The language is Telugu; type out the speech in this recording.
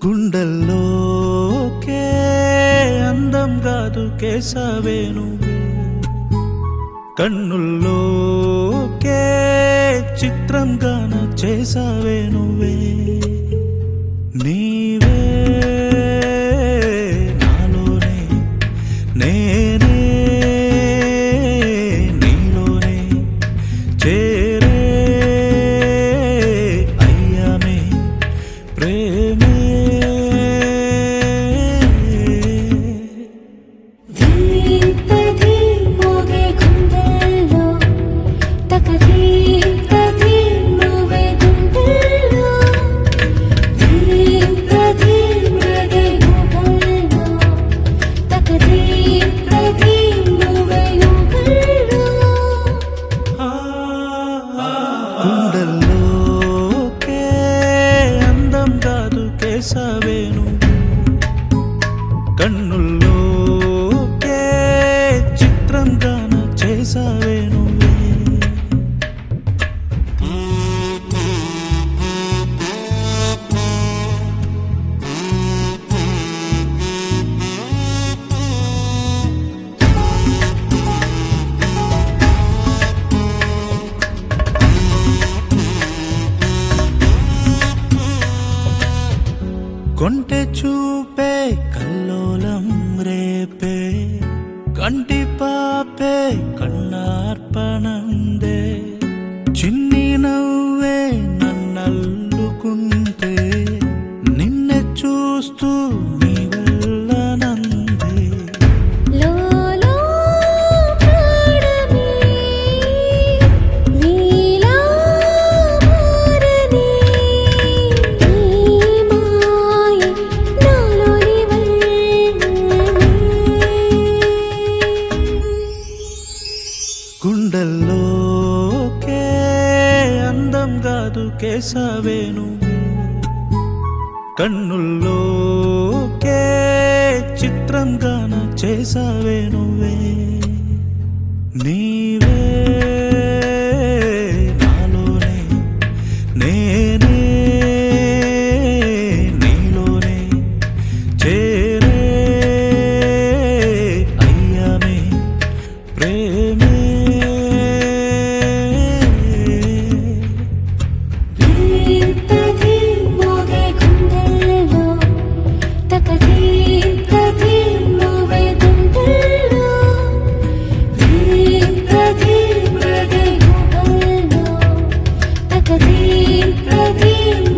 గుండెల్లోకే అందం కాదు కేసవే నువ్వే కన్నుల్లోకే చిత్రంగాన చేసావే నువ్వే నీవే నాలోనే నేనే నీలోనే చేరే అయ్యామే ప్రేమే ధీపధీ మోగే గుండెల్లో తకధీపధీ మోగే గుండెల్లో ధీపధీ మోగే గుండెల్లో తకధీపధీ మోగే గుండెల్లో గుండెల్లోకే అందం కాదు కేసవే నువ్వు కన్నుల్లోకే చిత్రంగాన చేసావే నువ్వే కొంటె చూపే కల్లోలం రేపే కంటి పాపే కన్నార్పణందే చిన్ని నవ్వే నన్నల్లుకుంటే నిన్నే చూస్తూ నీ వల్లనందే లోలో ప్రాణమే నీలా మారని ఈ మాయ నాలోని గుండెల్లోకే అందం కాదు కేసవే నువ్వే కన్నుల్లోకే చిత్రంగాన చేసావే నువ్వే నీవే నాలోనే నేనే నీలోనే చేరే అయ్యామే ప్రేమే ధీపధీ మోగే గుండెల్లో తకధీపధీ మోగే గుండెల్లో ధీపధీ మోగే గుండెల్లో తకధీపధీ